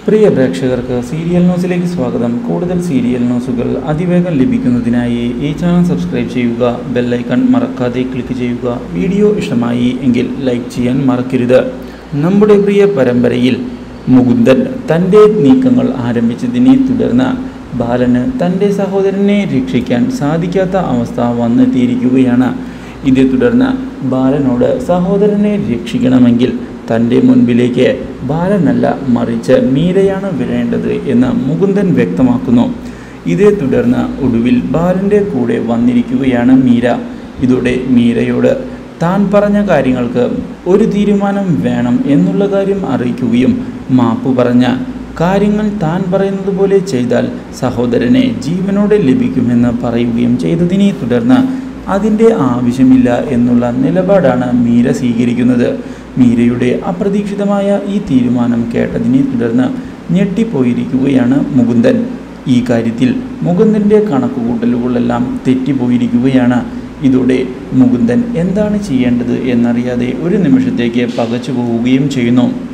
പ്രിയ പ്രേക്ഷകർക്ക് സീരിയൽ ന്യൂസിലേക്ക് സ്വാഗതം കൂടുതൽ സീരിയൽ ന്യൂസുകൾ അതിവേഗം ലഭിക്കുന്നതിനായി ഈ ചാനൽ സബ്സ്ക്രൈബ് ചെയ്യുക ബെല്ലൈക്കൺ മറക്കാതെ ക്ലിക്ക് ചെയ്യുക വീഡിയോ ഇഷ്ടമായി എങ്കിൽ ലൈക്ക് ചെയ്യാൻ മറക്കരുത് നമ്മുടെ പ്രിയ പരമ്പരയിൽ മുകുന്ദൻ തൻ്റെ നീക്കങ്ങൾ ആരംഭിച്ചതിനെ തുടർന്ന് ബാലന് തൻ്റെ സഹോദരനെ രക്ഷിക്കാൻ സാധിക്കാത്ത അവസ്ഥ വന്നെത്തിയിരിക്കുകയാണ് ഇതേ തുടർന്ന് ബാലനോട് സഹോദരനെ രക്ഷിക്കണമെങ്കിൽ തൻ്റെ മുൻപിലേക്ക് ബാലനല്ല മറിച്ച് മീരയാണ് വരേണ്ടത് എന്ന് മുകുന്ദൻ വ്യക്തമാക്കുന്നു ഇതേ തുടർന്ന് ഒടുവിൽ ബാലൻ്റെ കൂടെ വന്നിരിക്കുകയാണ് മീര ഇതോടെ മീരയോട് താൻ പറഞ്ഞ കാര്യങ്ങൾക്ക് ഒരു തീരുമാനം വേണം എന്നുള്ള കാര്യം അറിയിക്കുകയും മാപ്പ് പറഞ്ഞ കാര്യങ്ങൾ താൻ പറയുന്നത് പോലെ ചെയ്താൽ സഹോദരനെ ജീവനോടെ ലഭിക്കുമെന്ന് പറയുകയും ചെയ്തതിനെ തുടർന്ന് അതിൻ്റെ ആവശ്യമില്ല എന്നുള്ള നിലപാടാണ് മീര സ്വീകരിക്കുന്നത് മീരയുടെ അപ്രതീക്ഷിതമായ ഈ തീരുമാനം കേട്ടതിനെ തുടർന്ന് ഞെട്ടിപ്പോയിരിക്കുകയാണ് മുകുന്ദൻ ഈ കാര്യത്തിൽ മുകുന്ദൻ്റെ കണക്കുകൂട്ടലുകളെല്ലാം തെറ്റിപ്പോയിരിക്കുകയാണ് ഇതോടെ മുകുന്ദൻ എന്താണ് ചെയ്യേണ്ടത് എന്നറിയാതെ ഒരു നിമിഷത്തേക്ക് പകച്ചു പോവുകയും ചെയ്യുന്നു